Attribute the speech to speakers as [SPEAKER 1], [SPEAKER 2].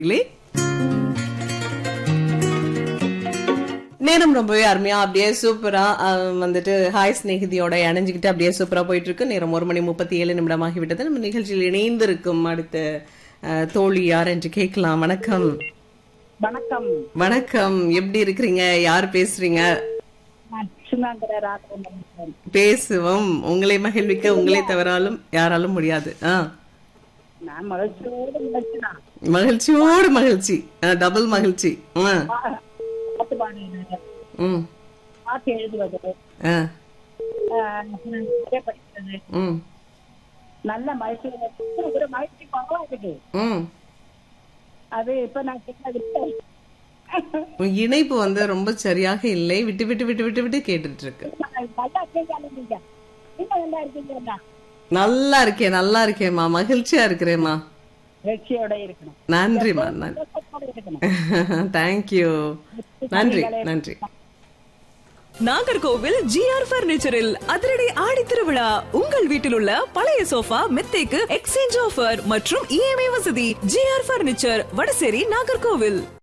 [SPEAKER 1] இல்லே நேரம் ரொம்பவே அருமையா அப்படியே சூப்பரா அஹ், வந்துட்டு ஹாய் ஸ்நேகிதியோட இணைஞ்சுக்கிட்டு அப்படியே சூப்பரா போயிட்டு இருக்கு நேரம் ஒரு மணி முப்பத்தி ஏழு நிமிடமாகி விட்டது நம்ம நிகழ்ச்சியில் இணைந்திருக்கும் அடுத்த அஹ், தோழி யார் என்று கேட்கலாம் வணக்கம்
[SPEAKER 2] வணக்கம்
[SPEAKER 1] வணக்கம் எப்படி இருக்கிறீங்க யார் பேசுறீங்க
[SPEAKER 2] நான் சுமந்திர ராகவன்
[SPEAKER 1] பேசுவோம் உங்களை மகிழ்விக்க உங்களை தவறாலும் யாராலும் முடியாது ஆ
[SPEAKER 2] நான் மகிழ்ச்சியோடு நினைச்சுதான்
[SPEAKER 1] மகிழ்ச்சியோடு மகிழ்ச்சி டபுள் மகிழ்ச்சி ஆ
[SPEAKER 2] பாட்டு பாடுகிறது
[SPEAKER 1] ம்
[SPEAKER 2] பாட்டு எழுதுவது
[SPEAKER 1] ஆ
[SPEAKER 2] ஆஹ், நிறைய படிக்கிறது
[SPEAKER 1] ம்
[SPEAKER 2] நல்ல மகிழ்ச்சி ஒரு மகிழ்ச்சி பரவா இருக்கு
[SPEAKER 1] ம்
[SPEAKER 2] அது இப்ப நான் சொன்னது
[SPEAKER 1] உன் இணைப்பு வந்து ரொம்ப சரியாக இல்லை விட்டு விட்டு விட்டு விட்டு விட்டு கேட்டுட்டு இருக்கு
[SPEAKER 2] நல்லா இருக்கீங்க நீங்க நீங்க நல்லா இருக்கீங்களா
[SPEAKER 1] நல்லா இருக்கேன் நல்லா இருக்கேம்மா மகிழ்ச்சியா இருக்கிறேம்மா
[SPEAKER 2] வெற்றியோட இருக்கணும்
[SPEAKER 1] நன்றிம்மா நன்றி
[SPEAKER 2] சந்தோஷத்தோட இருக்கணும்
[SPEAKER 1] தேங்க்யூ நன்றி நன்றி
[SPEAKER 3] நாகர்கோவில் ஜிஆர் பர்னிச்சரில் அதிரடி ஆடி திருவிழா உங்கள் வீட்டில் உள்ள பழைய சோஃபா மெத்தைக்கு எக்ஸ்சேஞ்ச் ஆஃபர் மற்றும் இஎம்ஐ வசதி ஜிஆர் பர்னிச்சர் வடசேரி நாகர்கோவில்